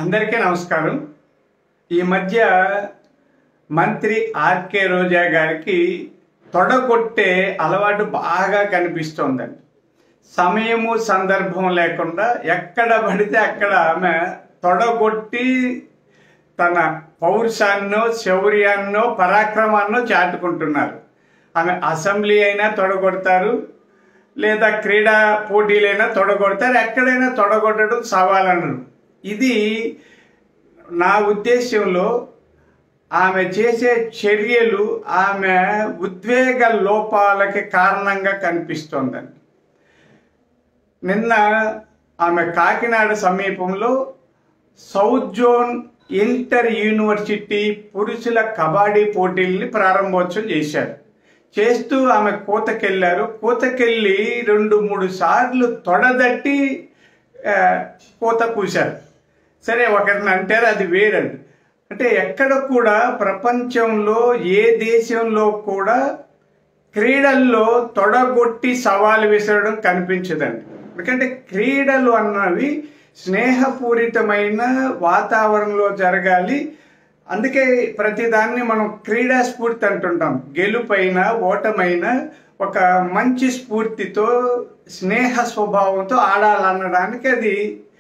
అందరికీ నమస్కారం ఈ మధ్య మంత్రి ఆర్కే రోజా గారికి తొడగొట్టే అలవాటు బాగా కనిపిస్తోందండి సమయము సందర్భం లేకుండా ఎక్కడ పడితే అక్కడ ఆమె తొడగొట్టి తన పౌరుషాన్నో శౌర్యాన్నో పరాక్రమాన్నో చాటుకుంటున్నారు ఆమె అసెంబ్లీ అయినా తొడగొడతారు లేదా క్రీడా పోటీలైనా తొడగొడతారు ఎక్కడైనా తొడగొట్టడం సవాలనరు ఇది నా ఉద్దేశంలో ఆమె చేసే చర్యలు ఆమె ఉద్వేగ లోపాలకి కారణంగా కనిపిస్తోందండి నిన్న ఆమె కాకినాడ సమీపంలో సౌత్ జోన్ ఇంటర్ యూనివర్సిటీ పురుషుల కబడ్డీ పోటీల్ని ప్రారంభోత్సవం చేశారు చేస్తూ ఆమె కూతకెళ్ళారు కూతకెళ్ళి రెండు మూడు సార్లు తొడదట్టి ఆ, కూత కూశారు సరే ఒకరిని అంటారు అది వేరండి అంటే ఎక్కడ కూడా ప్రపంచంలో ఏ దేశంలో కూడా క్రీడల్లో తొడగొట్టి సవాలు విసరడం కనిపించదండి ఎందుకంటే క్రీడలు అన్నవి స్నేహపూరితమైన వాతావరణంలో జరగాలి అందుకే ప్రతిదాన్ని మనం క్రీడా స్ఫూర్తి అంటుంటాం గెలుపైన ఓటమైన ఒక మంచి స్ఫూర్తితో స్నేహ స్వభావంతో ఆడాలనడానికి అది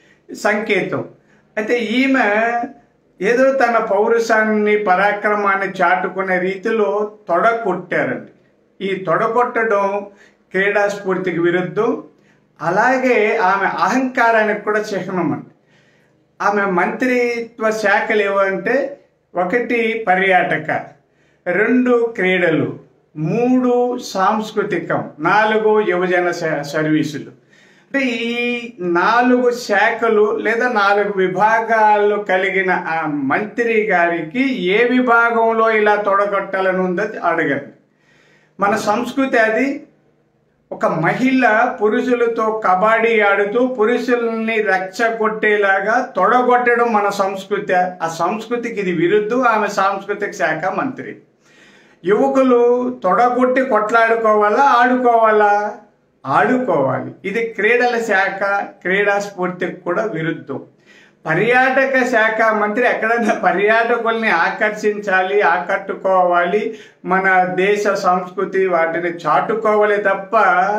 సంకేతం అయితే ఈమె ఏదో తన పౌరుషాన్ని పరాక్రమాన్ని చాటుకునే రీతిలో తొడ కొట్టారండి ఈ తొడగొట్టడం క్రీడా స్ఫూర్తికి విరుద్ధం అలాగే ఆమె అహంకారానికి కూడా చిహ్నం అండి ఆమె మంత్రిత్వ శాఖలు ఏవంటే ఒకటి పర్యాటక రెండు క్రీడలు మూడు సాంస్కృతికం నాలుగు యువజన స- సర్వీసులు అంటే ఈ నాలుగు శాఖలు లేదా నాలుగు విభాగాలు కలిగిన ఆ మంత్రి గారికి ఏ విభాగంలో ఇలా తొడగొట్టాలని ఉందో అడగండి మన సంస్కృతి అది ఒక మహిళ పురుషులతో కబడ్డీ ఆడుతూ పురుషుల్ని రెచ్చగొట్టేలాగా తొడగొట్టడం మన సంస్కృతి ఆ సంస్కృతికి ఇది విరుద్ధం ఆమె సాంస్కృతిక శాఖ మంత్రి యువకులు తొడగొట్టి కొట్లాడుకోవాలా ఆడుకోవాలా ఆడుకోవాలి ఇది క్రీడల శాఖ క్రీడా స్ఫూర్తికి కూడా విరుద్ధం పర్యాటక శాఖ మంత్రి ఎక్కడైనా పర్యాటకుల్ని ఆకర్షించాలి ఆకట్టుకోవాలి మన దేశ సంస్కృతి వాటిని చాటుకోవాలి తప్ప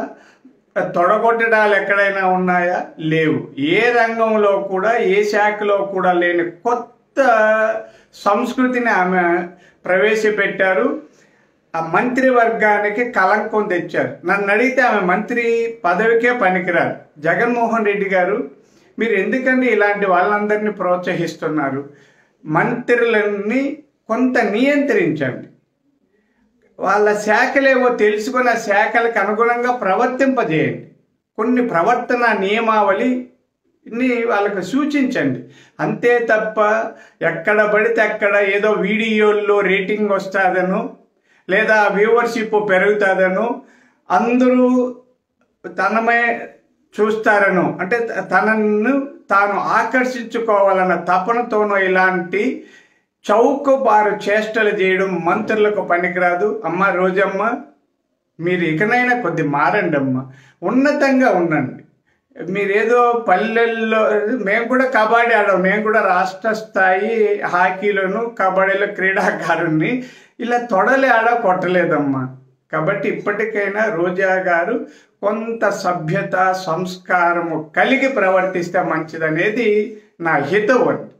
తొడగొట్టడాలు ఎక్కడైనా ఉన్నాయా లేవు ఏ రంగంలో కూడా ఏ శాఖలో కూడా లేని కొత్త సంస్కృతిని ఆమె ప్రవేశపెట్టారు ఆ మంత్రివర్గానికి కలంకం తెచ్చారు నన్ను అడిగితే ఆమె మంత్రి పదవికే పనికిరారు జగన్మోహన్ రెడ్డి గారు మీరు ఎందుకండి ఇలాంటి వాళ్ళందరినీ ప్రోత్సహిస్తున్నారు మంత్రులన్నీ కొంత నియంత్రించండి వాళ్ళ శాఖలేవో తెలుసుకుని ఆ శాఖలకు అనుగుణంగా ప్రవర్తింపజేయండి కొన్ని ప్రవర్తన నియమావళి ని వాళ్ళకు సూచించండి అంతే తప్ప ఎక్కడ పడితే అక్కడ ఏదో వీడియోల్లో రేటింగ్ వస్తుందను లేదా వ్యూవర్షిప్ పెరుగుతుందను అందరూ తనమే చూస్తారను అంటే త- తనను తాను ఆకర్షించుకోవాలన్న తపనతోనో ఇలాంటి చౌకబారు చేష్టలు చేయడం మంత్రులకు పనికిరాదు అమ్మ రోజమ్మ మీరు ఇకనైనా కొద్ది మారండి అమ్మ ఉన్నతంగా ఉండండి మీరేదో పల్లెల్లో మేము కూడా కబడ్డీ ఆడాం మేము కూడా రాష్ట్ర స్థాయి హాకీలోను కబడ్డీలో క్రీడాకారుణ్ణి ఇలా తొడలే ఆడ కొట్టలేదమ్మా కాబట్టి ఇప్పటికైనా రోజా గారు కొంత సభ్యత సంస్కారము కలిగి ప్రవర్తిస్తే మంచిదనేది నా హితవు